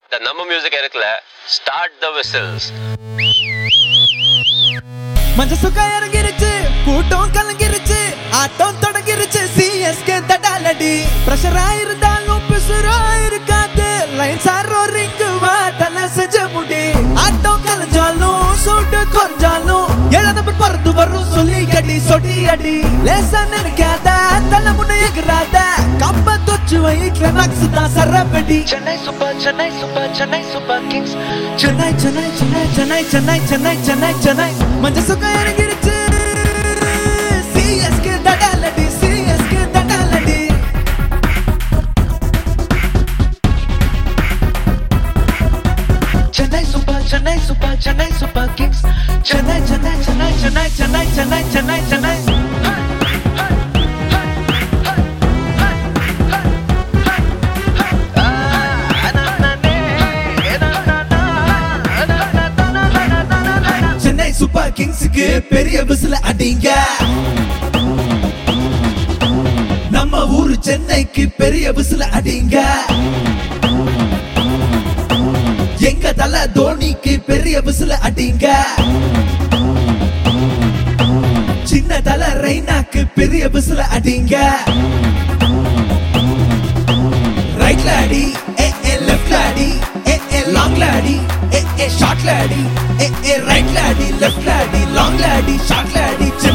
இந்த நம்ம மியூசிக் இருக்குல்ல ஸ்டார்ட் த விசில்ஸ் மஞ்ச சுக்கா இறங்கிருச்சு கூட்டம் கலங்கிருச்சு ஆட்டம் தொடங்கிருச்சு சிஎஸ்கே தடாலடி பிரஷரா இருந்தாலும் பிசுரா இருக்காது லைன் சாரோ ரிங்கு வாட்டல செஞ்ச முடி ஆட்டம் கலைஞ்சாலும் சூட்டு கொஞ்சாலும் எழுதப்ப பறந்து வரும் சொல்லி அடி சொடி அடி லேசா நினைக்காத தலை முன்ன எகிறாத கம்ப தொச்சு வை கிளமாக்ஸ் தான் சரப்படி Chennai Super Chennai Super Chennai Super Kings Chennai Chennai Chennai Chennai Chennai Chennai Chennai Chennai மஞ்ச சுக்கா இறங்கிருச்சு சிஎஸ்கே தடாலடி சிஎஸ்கே தடாலடி Chennai Super Chennai Super Chennai Super Kings Chennai Chennai Chennai Chennai Chennai Chennai Chennai Chennai Chennai Super கிங்ஸுக்கு பெரிய விசில அடிங்க நம்ம ஊரு சென்னைக்கு பெரிய விசில அடிங்க எங்க தல தோனிக்கு பெரிய விசில அடிங்க சின்ன தல ரெய்னாக்கு பெரிய விசில அடிங்க ரைட்ல அடி ஏ ஏ லெஃப்ட்ல அடி ஏ ஏ லாங்ல அடி ஏ ஏ ஷார்ட்ல அடி ஏ ஏ ரைட்ல அடி லெஃப்ட்ல அடி லாங்ல அடி ஷார்ட்ல அடி